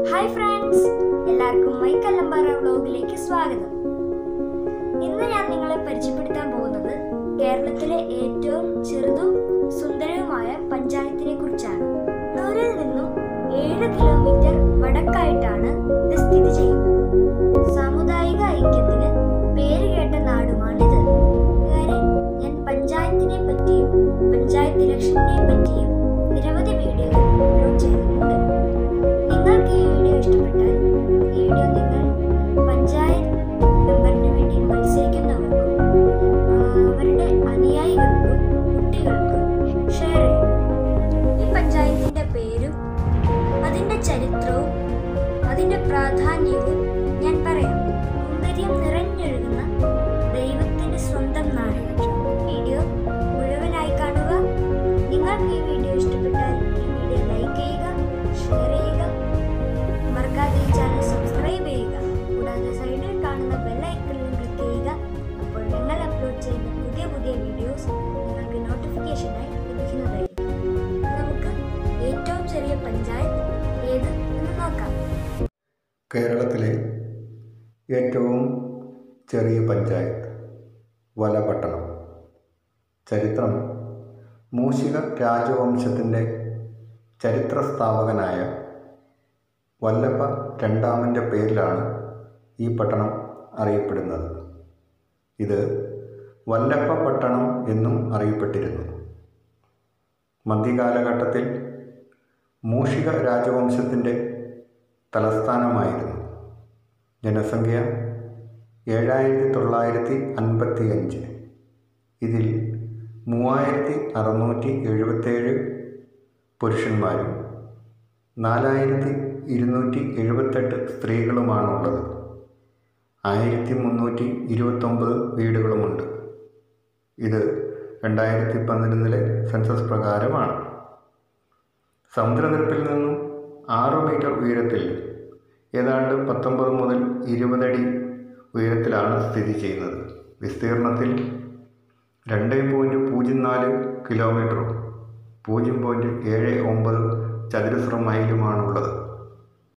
hi friends എല്ലാവർക്കും മൈക്കല്ലമ്പാറ വ്ലോഗിലേക്ക് സ്വാഗതം ഇന്ന് ഞാൻ നിങ്ങളെ പരിചയപ്പെടുത്താൻ പോകുന്നത് കേരളത്തിലെ ഏറ്റവും ചെറുതും സുന്ദരവുമായ പഞ്ചായത്തിനെ കുറിച്ചാണ് കണ്ണൂരിൽ നിന്നും ഏഴ് കിലോമീറ്റർ വടക്കായിട്ടാണ് ഇത് സ്ഥിതി ചെയ്യുന്നത് സാമുദായിക ഐക്യത്തിന് പേരുകേട്ട നാടുമാണിത് ഇതുവരെ ഞാൻ പഞ്ചായത്തിനെ പറ്റിയും പഞ്ചായത്ത് ഇലക്ഷനെ പറ്റിയും നിരവധി വീഡിയോകൾ അപ്ലോഡ് ചെയ്തിട്ടുണ്ട് നിങ്ങൾക്ക് ഈ വീഡിയോ ഇഷ്ടപ്പെട്ടാൽ ഈ വീഡിയോ നിങ്ങൾ പഞ്ചായത്ത് മെമ്പറിന് വേണ്ടി മത്സരിക്കുന്നവർക്കും ആ, അവരുടെ അനുയായികൾക്കും കുട്ടികൾക്കും ഷെയർ ചെയ്യും ഈ പഞ്ചായത്തിന്റെ പേരും അതിന്റെ ചരിത്രവും അതിന്റെ പ്രാധാന്യവും ഞാൻ പറയാം സൗന്ദര്യം നിറഞ്ഞൊഴുകുന്ന ദൈവത്തിന്റെ സ്വന്തം നാട് വീഡിയോ മുഴുവനായി കാണുക നിങ്ങൾക്ക് ഈ വീഡിയോ ഇഷ്ടപ്പെട്ടാൽ ഈ വീഡിയോ ലൈക്ക് ചെയ്യുക ഷെയർ ചെയ്യുക മറക്കാതെ ഈ ചാനൽ സബ്സ്ക്രൈബ് ചെയ്യുക കൂടാതെ സൈഡിൽ കാണുന്ന ബെല്ലൈക്കണിലും ക്ലിക്ക് ചെയ്യുക അപ്പോൾ ഞങ്ങൾ അപ്ലോഡ് ചെയ്യുന്ന പുതിയ പുതിയ വീഡിയോസ് നിങ്ങൾക്ക് നോട്ടിഫിക്കേഷനായി ലഭിക്കുന്നതായിരിക്കും നമുക്ക് ഏറ്റവും ചെറിയ പഞ്ചായത്ത് ഏത് എന്ന് നോക്കാം കേരളത്തിലെ ഏറ്റവും ചെറിയ പഞ്ചായത്ത് വലപട്ടണം ചരിത്രം മൂഷിക രാജവംശത്തിൻ്റെ ചരിത്ര സ്ഥാപകനായ വല്ലഭ രണ്ടാമൻ്റെ പേരിലാണ് ഈ പട്ടണം അറിയപ്പെടുന്നത് ഇത് വല്ലഭ പട്ടണം എന്നും അറിയപ്പെട്ടിരുന്നു മധ്യകാലഘട്ടത്തിൽ മൂഷിക രാജവംശത്തിൻ്റെ തലസ്ഥാനമായിരുന്നു ജനസംഖ്യ ഏഴായിരത്തി തൊള്ളായിരത്തി അൻപത്തി അഞ്ച് ഇതിൽ മൂവായിരത്തി അറുന്നൂറ്റി എഴുപത്തേഴ് പുരുഷന്മാരും നാലായിരത്തി ഇരുന്നൂറ്റി എഴുപത്തെട്ട് സ്ത്രീകളുമാണുള്ളത് ആയിരത്തി മുന്നൂറ്റി ഇരുപത്തൊമ്പത് വീടുകളുമുണ്ട് ഇത് രണ്ടായിരത്തി പന്ത്രണ്ടിലെ സെൻസസ് പ്രകാരമാണ് സമുദ്രനിരപ്പിൽ നിന്നും ആറ് മീറ്റർ ഉയരത്തിൽ ഏതാണ്ട് പത്തൊമ്പത് മുതൽ ഇരുപതടി ഉയരത്തിലാണ് സ്ഥിതി ചെയ്യുന്നത് വിസ്തീർണത്തിൽ രണ്ട് പോയിൻറ്റ് പൂജ്യം നാല് കിലോമീറ്ററും പൂജ്യം പോയിൻറ്റ് ഏഴ് ഒമ്പത് ചതുരശ്ര മൈലുമാണുള്ളത്